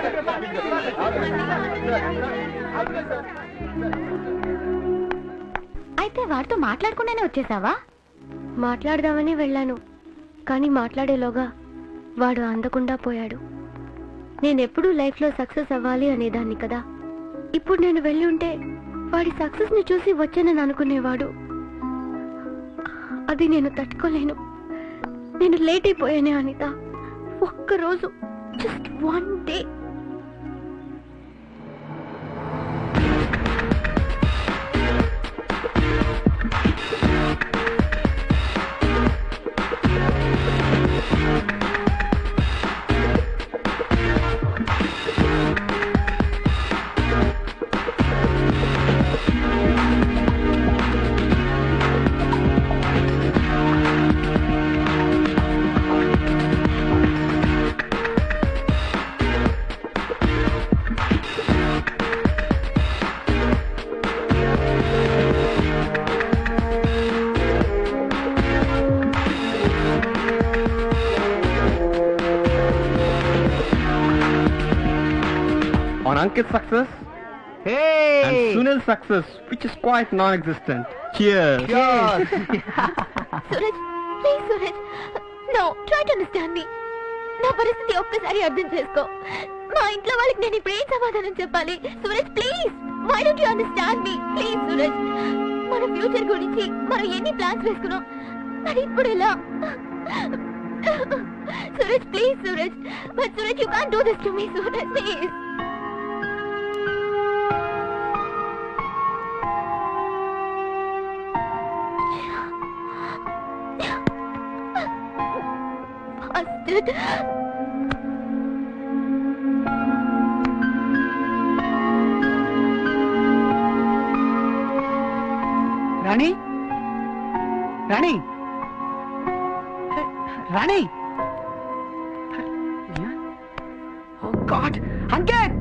అయితే వాడితో మాట్లాడకుండానే వచ్చేసావా మాట్లాడదామని వెళ్ళాను కానీ మాట్లాడేలోగా వాడు అందకుండా పోయాడు నేనెప్పుడూ లైఫ్లో సక్సెస్ అవ్వాలి అనేదాన్ని కదా ఇప్పుడు నేను వెళ్ళి ఉంటే వాడి సక్సెస్ ని చూసి వచ్చానని అనుకునేవాడు అది నేను తట్టుకోలేను నేను లేట్ అయిపోయానే అనిత ఒక్కరోజు just one day On Ankit's success Hey! and Sunil's success, which is quite non-existent. Cheers. Suraj please Suraj no try to understand me నా పరిస్థితి ఒక్కసారి అర్థం చేసుకో మా ఇంట్లో వాళ్ళకి నేను ఇప్పుడు ఏం సమాధానం చెప్పాలి Suraj please why don't you understand me please Suraj మన ఫ్యూచర్ గురించి మనం ఎన్ని ప్లాన్స్ వేసుకున్నాం మరి ఇప్పుడు ఎలా Suraj please Suraj but Suraj you can't do this to me Suraj please Bastard. Rani Rani Rani oh god Ankit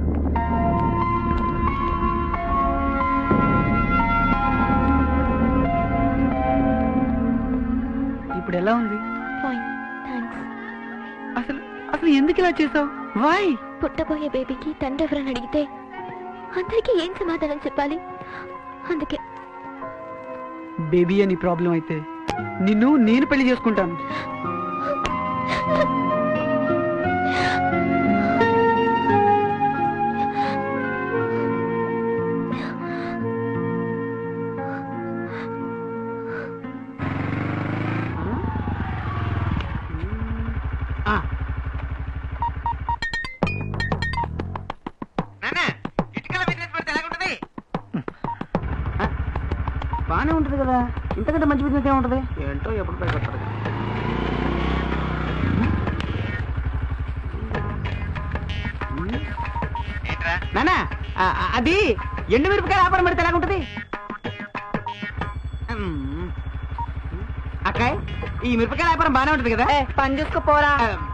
ఇప్పుడు ఎలా ఉంది Fine. Thanks. అసలు అసలు ఎందుకు ఇలా చేసావు వై పుట్టబోయే బేబీకి తండ్రి ఎవరని అడిగితే అందరికీ ఏం సమాధానం చెప్పాలి అందుకే బేబీ అని ప్రాబ్లం అయితే నిన్ను నేను పెళ్లి చేసుకుంటాను ఆ. బానే ఉంటది కదా ఇంతకంటే మంచి బిజినెస్ ఏముంటది ఏంటో ఎప్పుడు పైకొస్తుంది నానా అది ఎండు మిరపకాయ వ్యాపారం పెడితే ఎలాగుంటది మ్మ్. అక్కాయ్ ఈ మిరపకాయ వ్యాపారం బానే ఉంటది కదా పని చూసుకోపోరా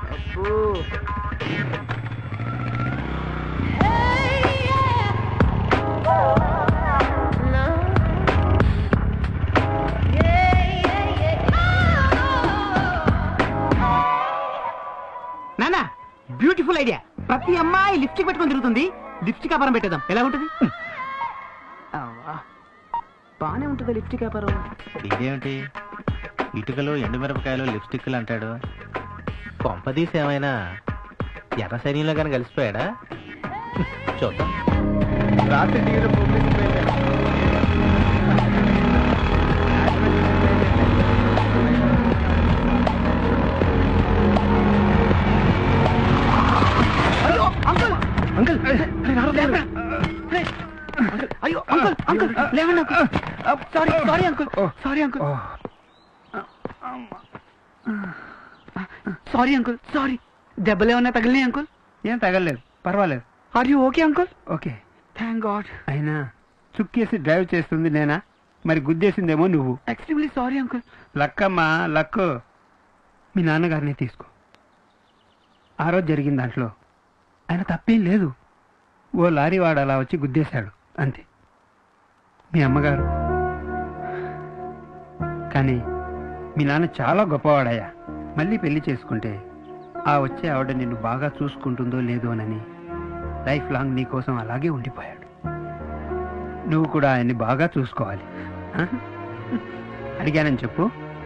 నానా బ్యూటిఫుల్ ఐడియా ప్రతి అమ్మాయి లిప్స్టిక్ పెట్టుకొని తిరుగుతుంది లిప్స్టిక్ వ్యాపారం పెట్టేద్దాం ఎలా ఉంటుంది అవ్వా. బానే ఉంటుంది లిప్స్టిక్ వ్యాపారం ఇదేమిటి ఇటుకలు ఎండుమిరపకాయలు లిప్స్టిక్లు అంటాడు కొంపదీసి ఏమైనా ఎర్ర శరీరంలో కానీ కలిసిపోయాడా చూద్దాం రాత్రి టీవీలో publicity పెట్టారు. అయ్యో అంకుల్ అంకుల్ లేవరా. రేయ్. అయ్యో అంకుల్ అంకుల్ లేవండి uncle sorry sorry uncle sorry uncle sorry uncle sorry దెబ్బలు ఏమన్నా తగిలినాయి అంకుల్ ఏం తగలేదు పర్వాలేదు are you okay uncle okay thank god అయినా చుక్కేసి డ్రైవ్ చేస్తుంది నేనా మరి గుద్దేసిందేమో నువ్వు ఎక్స్ట్రీమ్లీ సారీ అంకుల్ లక్కమ్మా లక్కు మీ నాన్నగారిని తీసుకో ఆ రోజు జరిగిన దాంట్లో ఆయన తప్పేం లేదు ఓ లారీ వాడు అలా వచ్చి గుద్దేశాడు అంతే మీ అమ్మగారు కానీ మీ నాన్న చాలా గొప్పవాడయ్యా మళ్ళీ పెళ్లి చేసుకుంటే ఆ వచ్చే ఆవిడ నిన్ను బాగా చూసుకుంటుందో లేదోనని లైఫ్ లాంగ్ నీ కోసం అలాగే ఉండిపోయాడు నువ్వు కూడా ఆయన్ని బాగా చూసుకోవాలి ఆ? అడిగానని చెప్పు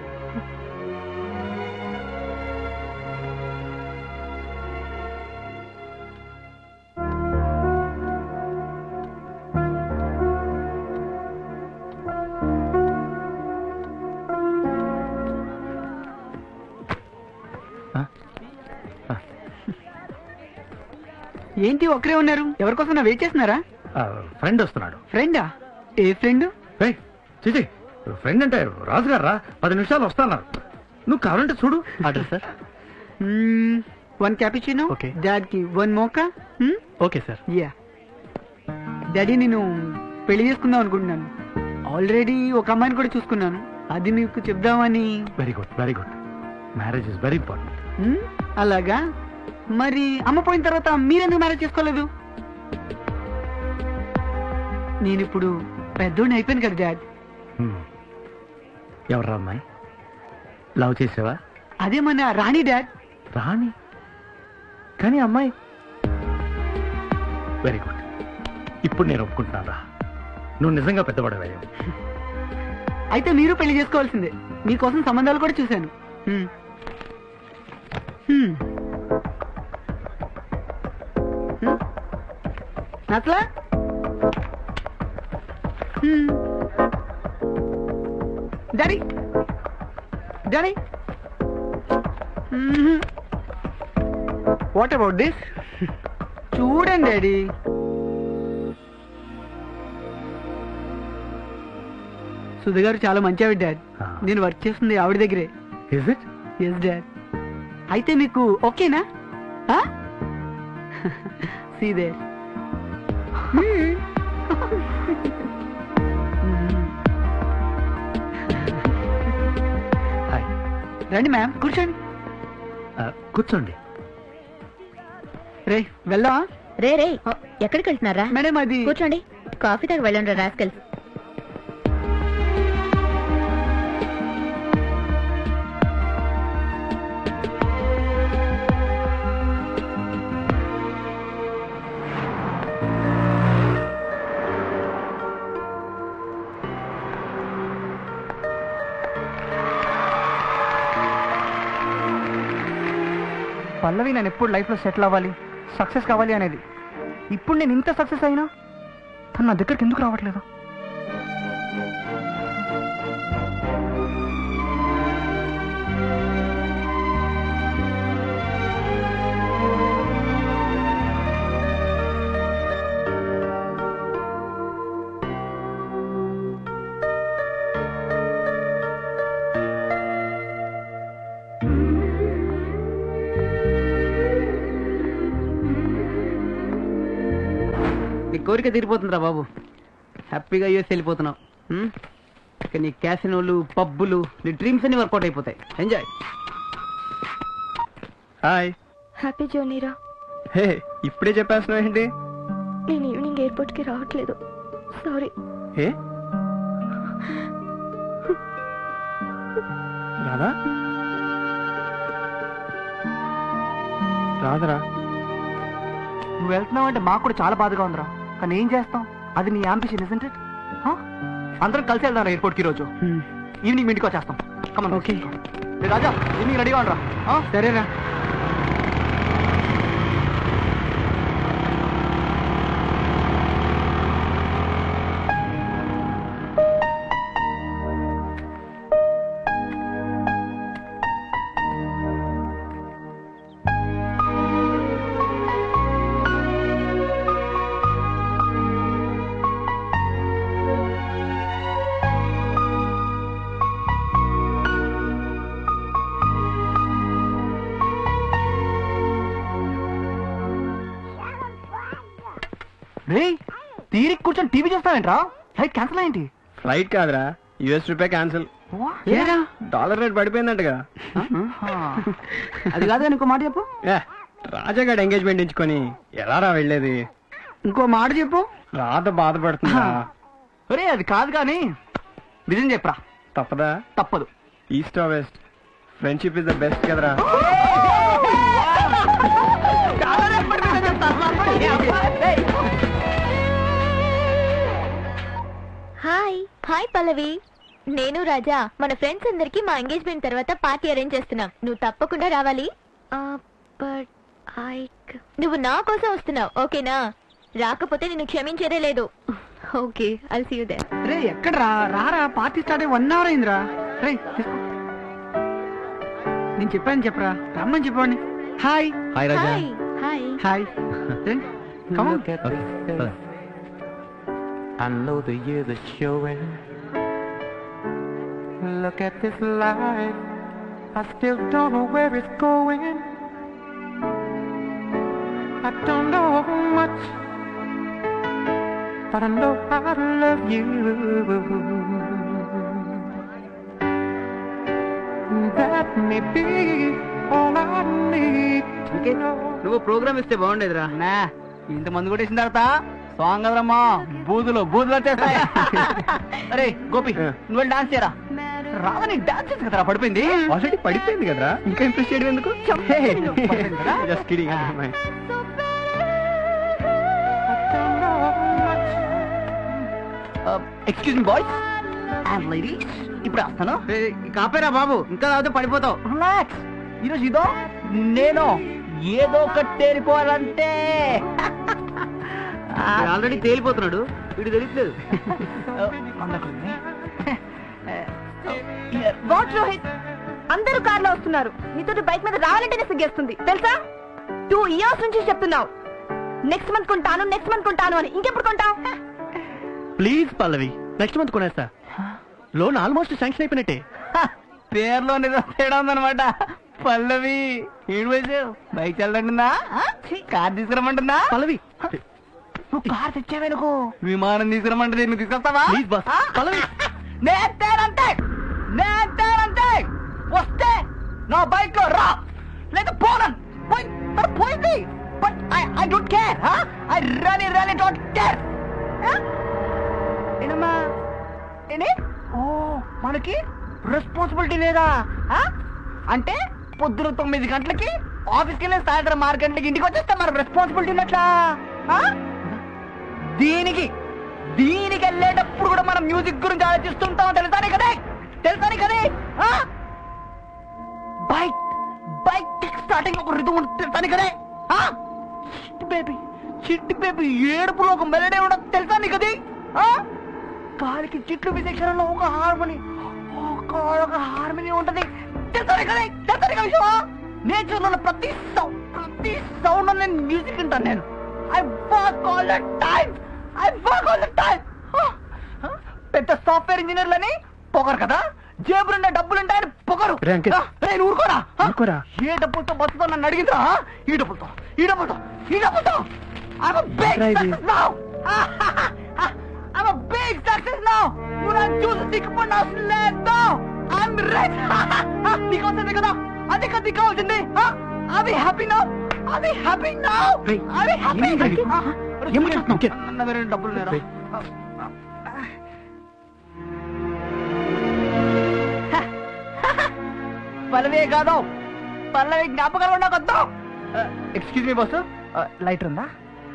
ఏంటి ఒక్కరే ఉన్నారు ఎవరికోసం వెయిట్ చేస్తున్నారా ఫ్రెండ్ వస్తున్నాడు ఫ్రెండా ఏ ఫ్రెండ్ చిచి ఫ్రెండ్ అంటే రాజుగారు రా పది నిమిషాలు వస్తాన్నారు నువ్వు కావాలంటే చూడు order sir one cappuccino Okay. Dad కి one mocha okay sir yeah daddy నేను పెళ్లి చేసుకుందాం అనుకుంటున్నాను ఆల్రెడీ ఒక అమ్మాయిని కూడా చూసుకున్నాను అది మీకు చెప్దామని very good very good marriage is very important hmm? అలాగా మరి అమ్మ పోయిన తర్వాత మీరెందుకు మ్యారేజ్ చేసుకోలేదు నేను ఇప్పుడు పెద్దోడిని అయిపోయాను కదా డాడ్ ఎవరు అమ్మాయి లవ్ చేసావా అదే మన రాణి డాడ్ రాణి కానీ అమ్మాయి వెరీ గుడ్ ఇప్పుడు నేను ఒప్పుకుంటున్నాను రా నువ్వు నిజంగా పెద్దవాడవయ్యావు అయితే మీరు పెళ్లి చేసుకోవాల్సిందే మీకోసం సంబంధాలు కూడా చూశాను హ్మ్. హ్మ్. హ్మ్. నచ్చలా హ్మ్. Daddy daddy what about this చూడండి డాడీ సుధ గారు చాలా మంచి ఆవిడ డాడ్ Ah. నేను వర్క్ చేస్తుంది ఆవిడ దగ్గరే ఇస్ ఇట్ ఎస్ డాడ్ అయితే మీకు ఓకేనా సీ దేర్ హాయ్ రండి మ్యామ్ కూర్చోండి కూర్చోండి రే వెళ్దామా రే రే ఎక్కడికి వెళ్తున్నారా మేడం అది కూర్చోండి కాఫీ తాగి వెళ్ళండి రాస్కల్స్ పల్లవి నేను ఎప్పుడు లైఫ్లో సెటిల్ అవ్వాలి సక్సెస్ కావాలి అనేది ఇప్పుడు నేను ఇంత సక్సెస్ అయినా తను నా దగ్గరికి ఎందుకు రావట్లేదు నీ కోరిక తీరిపోతుందిరా బాబు హ్యాపీగా యూఎస్ వెళ్ళిపోతున్నావు హ్మ్? ఇక నీ క్యాసినోలు పబ్బులు నీ డ్రీమ్స్ అన్ని వర్కౌట్ అయిపోతాయి ఎంజాయ్ హాయ్ హ్యాపీ జర్నీరా హే ఇప్పుడే చెప్పేస్తున్నావు ఏంటి నేను ఈవినింగ్ ఎయిర్పోర్ట్కి రావట్లేదు సారీ ఏ రాదా రాదరా నువ్వు వెళ్తున్నావు అంటే మాకు కూడా చాలా బాధగా ఉందిరా కానీ ఏం చేస్తాం అది నీ అంబిషన్ ఇజంట్ ఇట్ అందరం కలిసి వెళ్దాం ఎయిర్పోర్ట్ కి రోజు ఈవినింగ్ మీ ఇంటికి వచ్చేస్తాం కమన్ ఓకే రాజా ఈవినింగ్ రెడీగా ఉండరా సరేరా రే తీరిక్ కూర్చొని టీవీ చూస్తావేంట్రా ఫ్లైట్ క్యాన్సిల్ అయింది ఫ్లైట్ కాదురా యుఎస్ రూపే క్యాన్సిల్ ఏరా డాలర్ రేట్ పడిపోయిందంటగా అది కాదు ఇంకో మాట చెప్పు ఏ రాజాగాడు ఎంగేజ్మెంట్ ఎంచుకొని ఎలా రా వెళ్ళేది ఇంకో మాట చెప్పు రాత బాధపడుతుందా ఒరే అది కాదు కానీ నిజం చెప్పరా తప్పదా తప్పదు east or west friendship is the best కదరా చాలా పల్లవి నేను రాజా మన ఫ్రెండ్స్ అందరికి మా ఎంగేజ్మెంట్ తర్వాత పార్టీ అరేంజ్ చేస్తున్నాం నువ్వు తప్పకుండా రావాలి బట్ ఐ నువ్వు నా కోసం వస్తున్నావు ఓకేనా రాకపోతే నిన్ను క్షమించేదే లేదు okay I see you there రే ఎక్కడ రా రారా పార్టీ స్టార్ట్ అయ్యి వన్ అవర్ అయిందిరా రే తీసుకో నేను చెప్పాను చెప్పరా రమ్మని చెప్పండి hi hi Raja hi hi hi Come on. Look at this face. I know the years are showing. Look at this life. I still don't know where it's going. I don't know much, but I know I love you. That may be all I need to know. నువ్వు program ఇస్తే బాగుండేదిరా నా ఇంత మంది కూడా ఇచ్చిన తర్వాత song కదరమ్మా బూదులు బూదులు వచ్చేస్తాయి అరే గోపి నువ్వు డాన్స్ చేయరా రాదని డాన్స్ చేసి కదరా పడిపోయింది ఆల్రెడీ పడిపోయింది కదరా ఇంకా ఇంప్రెస్ చేయడం ఎందుకు పడిపోయింది కదా? Just kidding I don't know much. Excuse me boys and ladies ఇప్పుడు వస్తాను కాపేరా బాబు ఇంకా తాగితే పడిపోతావు రిలాక్స్ ఈరోజు ఇదో నేను ఏదో ఒకటి తేలిపోవాలంటే ఆల్రెడీ తేలిపోతున్నాడు వీడు తెలియట్లేదు వాట్ రోహిత్ అందరూ కార్లో వస్తున్నారు నీతో బైక్ మీద రావాలంటేనే సిగ్గేస్తుంది తెలుసా టూ ఇయర్స్ నుంచి చెప్తున్నావు నెక్స్ట్ మంత్ కొంటాను నెక్స్ట్ మంత్ కొంటాను అని ఇంకెప్పుడు కొంటావు ప్లీజ్ పల్లవి నెక్స్ట్ మంత్ కొనేస్తా లోన్ ఆల్మోస్ట్ శాంక్షన్ అయిపోయినట్టే పేర్లో నిజం తేడా ఉందన్నమాట పల్లవి ఏడు వయసు బైక్ వెళ్ళంటుందా కార్ తీసుకురమ్మంటుందా పల్లవి నువ్వు కార్ తెచ్చావనుకో విమానం తీసుకురమ్మంటుంది నువ్వు తీసుకొస్తావా ప్లీజ్ బాస్ ఆ? పల్లవి నేస్తానంతే నేస్తానంతే వస్తే నా బైక్ లో రా లేదా పోనన్ పోయి మరి పోయింది but I I don't care I really really don't care ఏనమ్మా ఏనే ఓ మనకి రెస్పాన్సిబిలిటీ లేదా ఆ? అంటే పొద్దున తొమ్మిది గంటలకి ఆఫీస్కి వెళ్ళి సాయంత్రం ఆరు గంటలకి ఇంటికి వచ్చేస్తే మన రెస్పాన్సిబిలిటీ ఉన్నట్లా ఆ? దీనికి దీనికి వెళ్ళేటప్పుడు కూడా మనం మ్యూజిక్ గురించి ఆలోచిస్తుంటాం తెలుసానే కదే తెలుసానే కదే ఆ? బైక్ బైక్ కిక్ స్టార్టింగ్ ఒక రిధం ఉంటుంది తెలుసానే కదే ఆ? చిట్టి బేబీ చిట్టి బేబీ ఏడుపులో ఒక మెలడీ ఉండదు తెలుసా నీకు అది ఆ? గాలికి చిట్లు విశేషణలో ఒక హార్మోని ఒక ఒక హార్మోని ఉంటది తెలుసా నీకు అది తెలుసా నీకు ఆ విషయమా నేచర్ లో ఉన్న ప్రతి సౌండ్ ప్రతి సౌండ్ నేను మ్యూజిక్ వింటాను నేను I work all the time I work all the time పెద్ద సాఫ్ట్వేర్ ఇంజనీర్లని పొగరు కదా జేబులుండే డబ్బులుంటాయని పొగరు రే అంకిత్. ఆ, రే నువ్వు ఊరుకోరా ఆ? ఊరుకోరా. ఏ డబ్బులతో బతుకుతో నన్ను అడిగిందా ఆ? ఈ డబ్బులతో ఈ డబ్బులతో ఈ డబ్బులతో I'm a big ఏంట్రా ఇది? success now. I'm a big success now. నువ్వు నన్ను చూసి సిగ్గుపడిన అవసరం లేదు. I'm rich. నీకోసమే కదా అదే కదా నీకు కావాల్సింది అవి హ్యాపీ నౌ అవి హ్యాపీ నౌ రేయ్, అవి హ్యాపీ ఏమైంది ఇది? ఏమవుతున్నావు? నా దగ్గర డబ్బులు లేరా రేయ్. పల్లవి కాదు పల్లవి జ్ఞాపకాలు నాకు వద్దు ఎక్స్క్యూజ్ మీ బాస్ లైటర్ ఉందా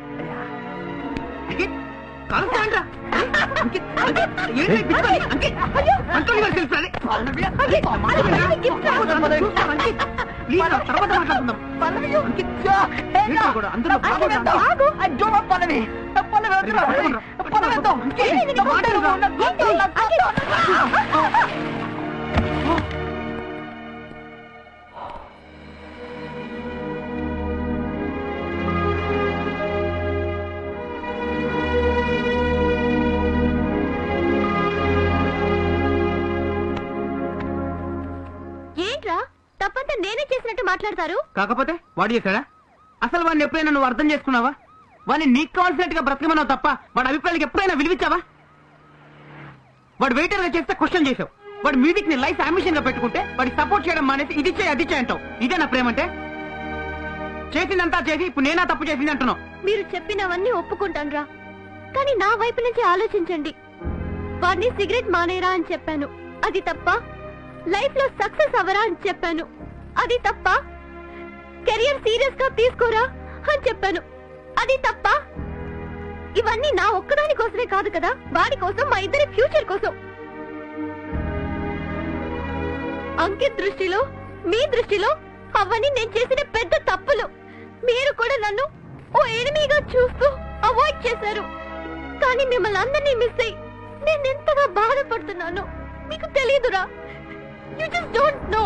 ఏంట్రా తప్పంతా నేనే చేసినట్టు మాట్లాడతారు కాకపోతే వాడు చేశాడా అసలు వాడిని ఎప్పుడైనా నువ్వు అర్థం చేసుకున్నావా వాడిని నీకు కావాల్సినట్టుగా బ్రతకమన్నావు తప్ప వాడి అభిప్రాయాలకు ఎప్పుడైనా విలువించావా వాడు వెయిటర్ గా చేస్తే క్వశ్చన్ చేసావు వాడు మ్యూజిక్ ని లైఫ్ అంబిషన్ గా పెట్టుకుంటే వాడికి సపోర్ట్ చేయడం మానేసి ఇది చేయి అది చేయి అంటావు ఇదే నా ప్రేమ అంటే చేసిందంతా చేసి ఇప్పుడు నేనా తప్పు చేసింది అంటున్నావు మీరు చెప్పినవన్నీ ఒప్పుకుంటానురా కానీ నా వైపు నుంచి ఆలోచించండి వాడిని సిగరెట్ మానేరా అని చెప్పాను అది తప్ప లైఫ్ లో సక్సెస్ అవరా అని చెప్పాను అది తప్ప కెరియర్ సీరియస్ గా తీసుకోరా అని చెప్పాను అది తప్ప ఇవన్నీ నా ఒక్కదాని కోసమే కాదు కదా వాడి కోసం మా ఇద్దరి ఫ్యూచర్ కోసం అంకిత్ దృష్టిలో మీ దృష్టిలో అవన్నీ నేను చేసిన పెద్ద తప్పులు మీరు కూడా నన్ను ఓ ఎనిమిగా చూస్తూ అవాయిడ్ చేశారు కానీ మిమ్మల్ని అందరినీ మిస్ అయ్యి నేను ఎంతగా బాధపడుతున్నాను మీకు తెలియదురా యు జస్ట్ డోంట్ నో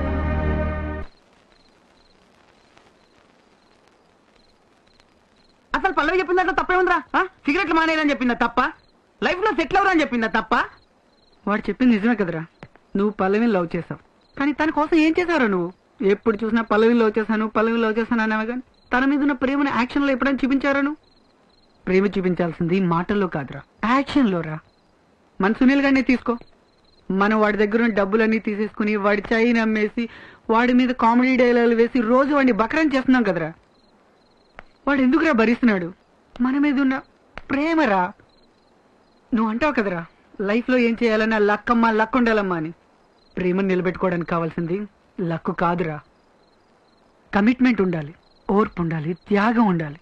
అసలు పల్లవి చెప్పిన దాంట్లో తప్పే ఉందిరా ఆ? సిగరెట్లు మానేయాలని చెప్పిందా తప్ప లైఫ్ లో సెటిల్ అవరా అని చెప్పిందా తప్ప వాడు చెప్పింది నిజమే కదరా నువ్వు పల్లవిని లవ్ చేసావు కానీ తన కోసం ఏం చేశావు నువ్వు ఎప్పుడు చూసినా పల్లవిని లవ్ చేశాను పల్లవిని లవ్ చేశాను అనేవా కానీ తన మీద ఉన్న ప్రేమను యాక్షన్ లో ఎప్పుడైనా చూపించారా నువ్వు ప్రేమ చూపించాల్సింది మాటల్లో కాదురా యాక్షన్ లో రా మన సునీల్ గారిని తీసుకో మనం వాడి దగ్గర ఉన్న డబ్బులన్నీ తీసేసుకుని వాడి చైన్ అమ్మేసి వాడి మీద కామెడీ డైలాగులు వేసి రోజు వాడిని బకరం చేస్తున్నాం కదరా వాడు ఎందుకురా భరిస్తున్నాడు మన మీద ఉన్న ప్రేమరా నువ్వు అంటావు కదరా లైఫ్ లో ఏం చేయాలన్నా లక్కమ్మ లక్ ఉండాలమ్మా అని ప్రేమను నిలబెట్టుకోవడానికి కావాల్సింది లక్కు కాదురా కమిట్మెంట్ ఉండాలి ఓర్పు ఉండాలి త్యాగం ఉండాలి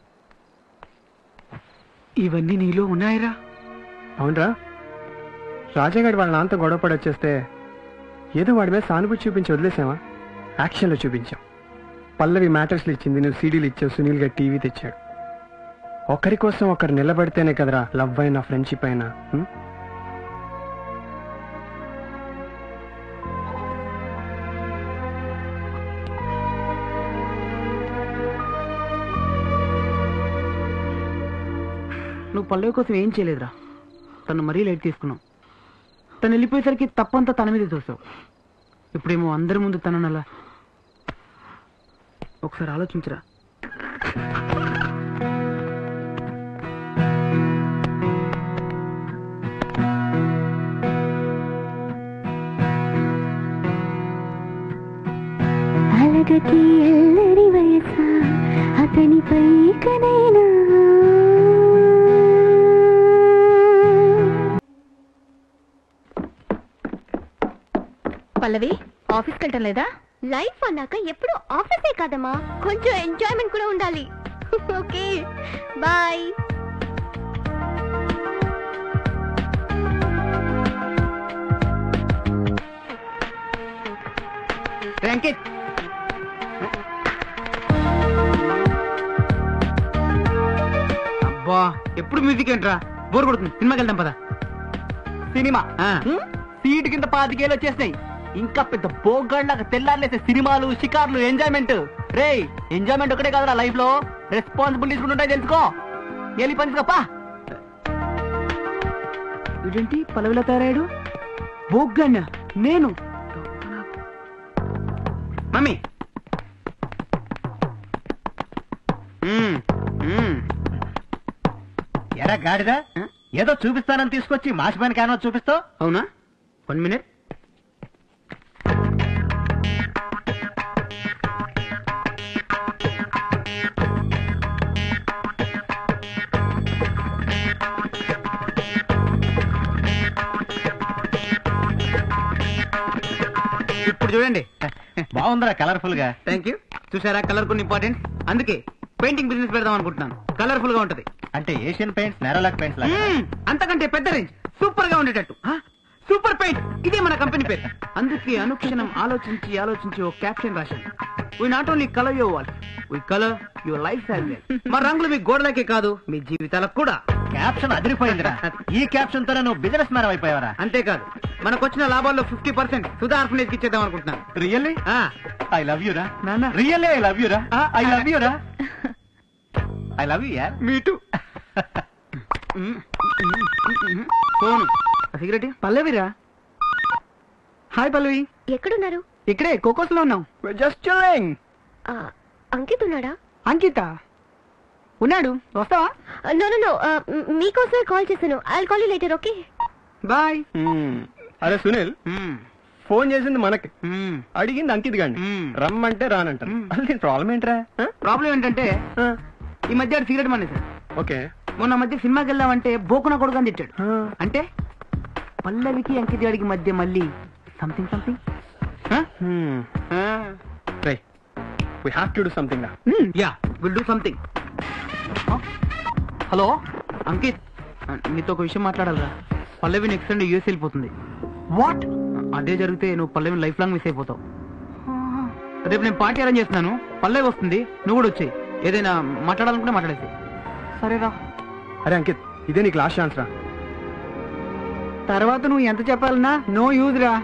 ఇవన్నీ నీలో ఉన్నాయిరా అవునరా రాజాగాడి వాళ్ళ నాన్నతో గొడవపడి వచ్చేస్తే ఏదో వాడి మీద సానుభూతి చూపించి వదిలేసామా యాక్షన్లో చూపించాం పల్లవి మ్యాటర్స్లు ఇచ్చింది నువ్వు సీడీలు ఇచ్చావు సునీల్ గారు టీవీ తెచ్చాడు ఒకరి కోసం ఒకరు నిలబడితేనే కదరా లవ్ అయినా ఫ్రెండ్షిప్ అయినా ఉం? నువ్వు పల్లవి కోసం ఏం చేయలేదురా తను మరీ లైట్ తీసుకున్నావు తను వెళ్ళిపోయేసరికి తప్పంతా తన మీద చూసావు ఇప్పుడేమో అందరి ముందు తనను అలా ఒకసారి ఆలోచించరా అలగకి ఎల్లరి వయస అతనిపై కనైనా పల్లవి ఆఫీస్కి వెళ్ళటం లేదా లైఫ్ అన్నాక ఎప్పుడు ఆఫీసే కాదమ్మా కొంచెం ఎంజాయ్మెంట్ కూడా ఉండాలి ఓకే బాయ్ అంకిత్ అబ్బా ఎప్పుడు మ్యూజిక్ ఏంట్రా బోర్ కొడుతుంది సినిమాకి వెళ్దాం పద సినిమా సీట్ కింద పాతికేలు వచ్చేసినాయి ఇంకా పెద్ద బోగడ్లాగా తెల్లారులేసే సినిమాలు షికార్లు ఎంజాయ్మెంట్ రే ఎంజాయ్మెంట్ ఒకటే కాదురా లైఫ్ లో రెస్పాన్సిబిలిటీస్ కూడా ఉంటాయి తెలుసుకో ఎలి పని పా ఇదేంటి పలవిలో తయారాడు బోగ్గన్న నేను మమ్మీ మ్మ్, మ్మ్. ఎరా గాడిదా ఏదో చూపిస్తానని తీసుకొచ్చి మాసిపోయిన కానో చూపిస్తావు అవునా వన్ మినిట్ ఇప్పుడు చూడండి బాగుందిరా కలర్ఫుల్ గా థ్యాంక్ యూ చూసారా కలర్ కొన్ని ఇంపార్టెంట్ అందుకే పెయింటింగ్ బిజినెస్ పెడదాం అనుకుంటున్నాను కలర్ఫుల్ గా ఉంటది అంటే ఏషియన్ పెయింట్స్ నెరలాక్ పెయింట్స్ లాగా మ్మ్. అంతకంటే పెద్ద రేంజ్ సూపర్ గా ఉండేటట్టు ఆ? సూపర్ పెయింట్ ఇదే మన కంపెనీ పేరు అందుకే అనుక్షణం ఆలోచించి ఆలోచించి ఒక క్యాప్షన్ రాశాను we not only colour your wall we colour your life as well మా రంగులు మీ గోడలకే కాదు మీ జీవితాలకు కూడా క్యాప్షన్ అదిరిపోయిందిరా ఈ క్యాప్షన్ తోనే నువ్వు బిజినెస్ మ్యాన్ అయిపోయావరా అంతేకాదు మనకు వచ్చిన లాభాల్లో ఫిఫ్టీ పర్సెంట్ సుధా ఆర్ఫనేజ్ కి ఇచ్చేద్దాం అనుకుంటున్నాను రియల్లీ ఆ, ఐ లవ్ యూ రా నాన్న రియల్లీ ఐ లవ్ యూ రా ఐ లవ్ యూ రా ఐ లవ్ యూ యార్ మీ టూ ఫోను సిగరెట్ పల్లవిరా హాయ్ పల్లవి ఎక్కడున్నారు ఇక్కడే కోకోస్ లో ఉన్నాం జస్ట్ చిల్లింగ్ ఆ, అంకిత్ ఉన్నాడా అంకిత ఉన్నాడు వస్తావా నో నో నో మీకోసమే కాల్ చేశాను I call you later okay bye అరే సునీల్ ఫోన్ చేసింది మనకి అడిగింది అంకిత్ గాండి మ్మ్. రమ్మంటే రానంటారు మ్మ్. అసలు దీని ప్రాబ్లం ఏంట్రా ఆ? ప్రాబ్లం ఏంటంటే ఆ, ఈ మధ్య ఆడు సిగరెట్ మానేశాడు ఓకే మొన్న మధ్య సినిమాకి వెళ్దామంటే బోకున కొడుకు అని తిట్టాడు ఆ, అంటే పల్లవికి అంకిత గాడికి మధ్య మళ్ళీ సంథింగ్ సంథింగ్ హ్మ్. రేయ్ we have to do something నా yeah will do something hello Ankit నీతో ఒక విషయం మాట్లాడాలరా పల్లవి నెక్స్ట్ సండే యూఎస్ వెళ్ళిపోతుంది వాట్ అదే జరిగితే నువ్వు పల్లవి లైఫ్ లాంగ్ మిస్ అయిపోతావు రేపు నేను పార్టీ అరేంజ్ చేస్తున్నాను పల్లవి వస్తుంది నువ్వు కూడా వచ్చేయి ఏదైనా మాట్లాడాలనుకుంటే మాట్లాడేసి సరేరా అరే అంకిత్ ఇదే నీకు లాస్ట్ ఛాన్స్ రా తర్వాత నువ్వు ఎంత చెప్పాలన్నా నో యూజ్ రా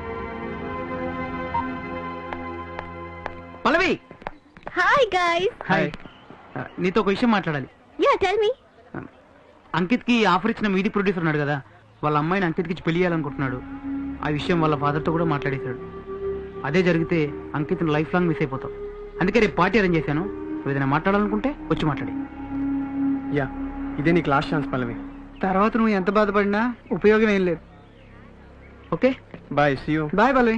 పల్లవి హాయ్ గైస్ హాయ్ నీతో ఒక విషయం మాట్లాడాలి యా టెల్ మీ అంకిత్ కి ఆఫర్ ఇచ్చిన మీది ప్రొడ్యూసర్ ఉన్నాడు కదా వాళ్ళ అమ్మాయిని అంకిత్కి ఇచ్చి పెళ్లి చేయాలనుకుంటున్నాడు ఆ విషయం వాళ్ళ ఫాదర్తో కూడా మాట్లాడేశాడు అదే జరిగితే అంకిత్ లైఫ్ లాంగ్ మిస్ అయిపోతావు అందుకే రేపు పార్టీ అరేంజ్ చేశాను నువ్వు ఏదైనా మాట్లాడాలనుకుంటే వచ్చి మాట్లాడి యా ఇదే నీకు లాస్ట్ ఛాన్స్ పల్లవి తర్వాత నువ్వు ఎంత బాధపడినా ఉపయోగం ఏం లేదు okay bye see you bye Pallavi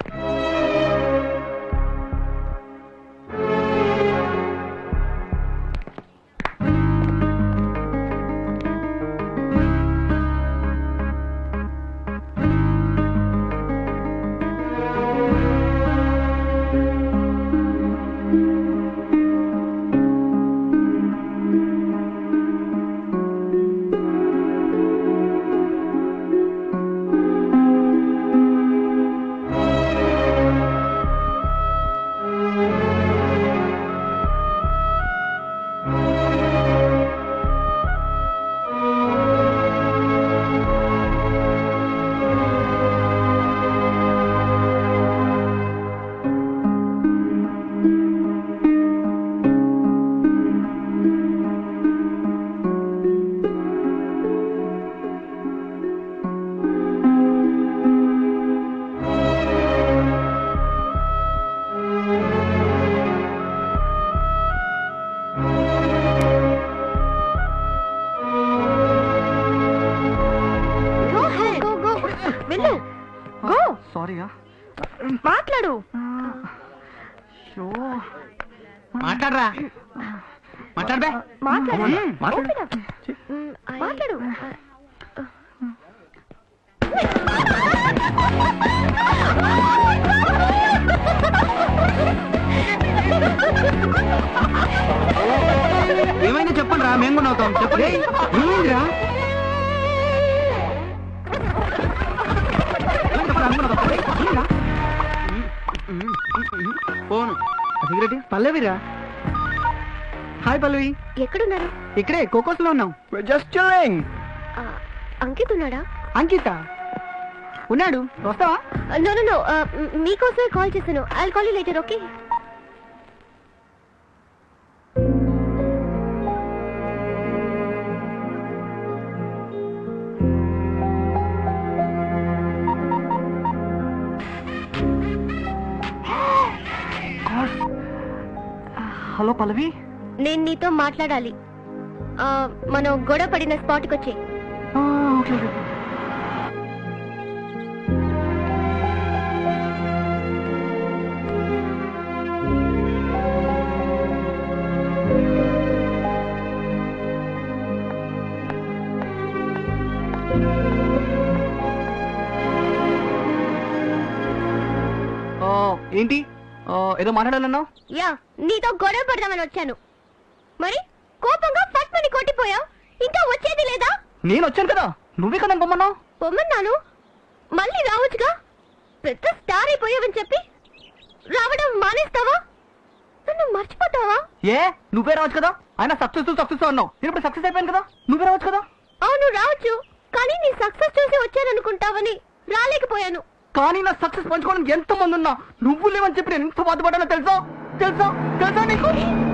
go go go వెళ్ళు గో సారీయా మాట్లాడు మాట్లాడరా మాట్లాడబే మాట్లాడు మాట్లాడు. Open up. మ్, మాట్లాడు ఏమైందో చెప్పండి రా మేము కూడా అవుతాం చెప్పండి ఏమైందిరా ఫోన్ సిగరెట్ పల్లవిరా హాయ్ పల్లవి ఎక్కడున్నారు ఇక్కడే కోకోస్ లో ఉన్నాం జస్ట్ చిల్లింగ్ ఆ, అంకిత్ ఉన్నాడా అంకిత ఉన్నాడు వస్తావా నో నో నో మీకోసమే కాల్ చేశాను I call you later okay hello Pallavi నేను నీతో మాట్లాడాలి ఆ, మనం గొడవ పడిన స్పాట్కి వచ్చే ఓకే ఓకే ఏంటి ఆ, ఏదో మాట్లాడాలన్నావు యా నీతో గొడవ పడదామని వచ్చాను మరి కోపంగా ఫస్ట్ మని కొట్టిపోయావు ఇంకా వచ్చేది లేదా నేను వచ్చాను కదా నువ్వే కదా పొమ్మన్నావు పొమ్మన్నాను మళ్ళీ రావచ్చుగా పెద్ద స్టార్ అయిపోయావని చెప్పి రావడం మానేస్తావా నన్ను మర్చిపోతావా ఏ నువ్వే రావచ్చు కదా ఆయన సక్సెస్ సక్సెస్ అన్నావు నేను ఇప్పుడు సక్సెస్ అయిపోయాను కదా నువ్వే రావచ్చు కదా అవును రావచ్చు కానీ నీ సక్సెస్ చూసి వచ్చాననుకుంటావని రాలేకపోయాను కానీ నా సక్సెస్ పంచుకోవడానికి ఎంత మంది ఉన్నా నువ్వు లేవని చెప్పి నేను ఎంత బాధపడ్డానో తెలుసా తెలుసా తెలుసా నీకు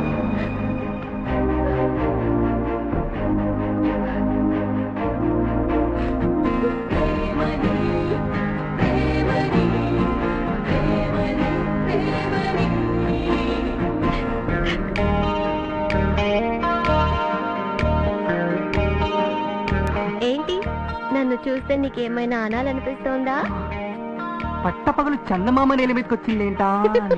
ఏంటి నన్ను చూస్తే నీకేమైనా అనాలనిపిస్తోందా పట్టపగలు చందమామ నేల మీదకి వచ్చిందేంటా అని.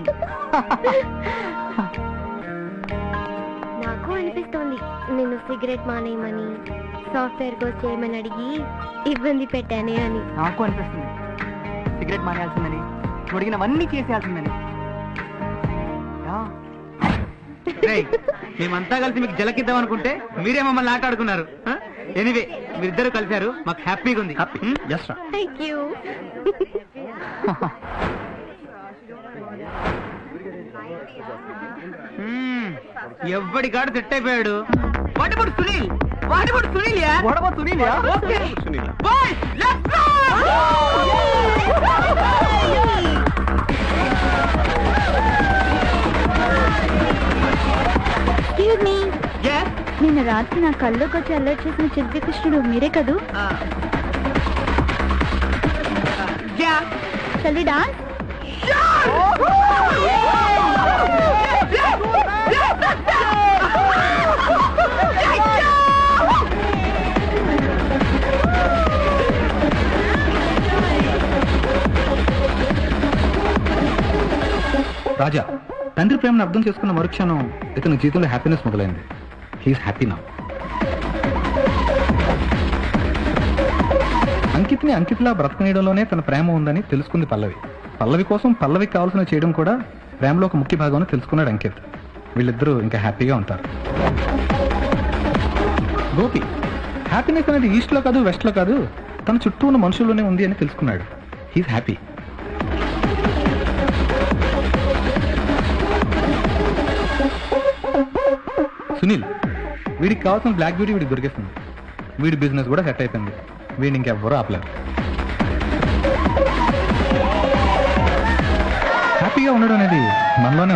నాకు అనిపిస్తోంది నిన్ను సిగరెట్ మానేయమని సాఫ్ట్వేర్ కోర్స్ చేయమని అడిగి ఇబ్బంది పెట్టానే అని నాకు అనిపిస్తుంది సిగరెట్ మానేయాల్సిందని నువ్వు అడిగినవన్నీ చేసేయాల్సిందని యా. రేయ్, మేమంతా కలిసి మీకు జలకిద్దాం అనుకుంటే మీరే మమ్మల్ని ఆట ఆడుకున్నారు ఎనివే మీరిద్దరు కలిశారు మాకు హ్యాపీగా ఉంది ఎస్ రా థ్యాంక్ యూ ఎవ్వడి కాడు తిట్టయిపోయాడు వాటిపడు సునీల్ వాటిపడు సునీల్ వాడబో Sunil okay boys let's go excuse me yes నిన్న రాత్రి నా కళ్ళలోకి వచ్చి అల్లరి చేసిన చిలిపి కృష్ణుడు మీరే కదూ yeah చల్లి డాన్స్ రాజా తండ్రి ప్రేమను అర్థం చేసుకున్న మరుక్షణం ఇతని జీవితంలో హ్యాపీనెస్ మొదలైంది హీఈస్ హ్యాపీ నా అంకిత్ని అంకిత్లా బ్రతకనీయడంలోనే తన ప్రేమ ఉందని తెలుసుకుంది పల్లవి పల్లవి కోసం పల్లవికి కావాల్సిన చేయడం కూడా ప్రేమలో ఒక ముఖ్య భాగం అని తెలుసుకున్నాడు అంకిత్ వీళ్ళిద్దరూ ఇంకా హ్యాపీగా ఉంటారు గోపి హ్యాపీనెస్ అనేది ఈస్ట్లో కాదు వెస్ట్లో కాదు తన చుట్టూ ఉన్న మనుషుల్లోనే ఉంది అని తెలుసుకున్నాడు హీస్ హ్యాపీ సునీల్ వీడికి కావాల్సిన బ్లాక్ బ్యూటీ వీడికి దొరికేస్తుంది వీడి బిజినెస్ కూడా సెట్ అయిపోయింది వీడిని ఇంకెవ్వరూ ఆపలేరు హ్యాపీగా ఉండడం అనేది మనలోనే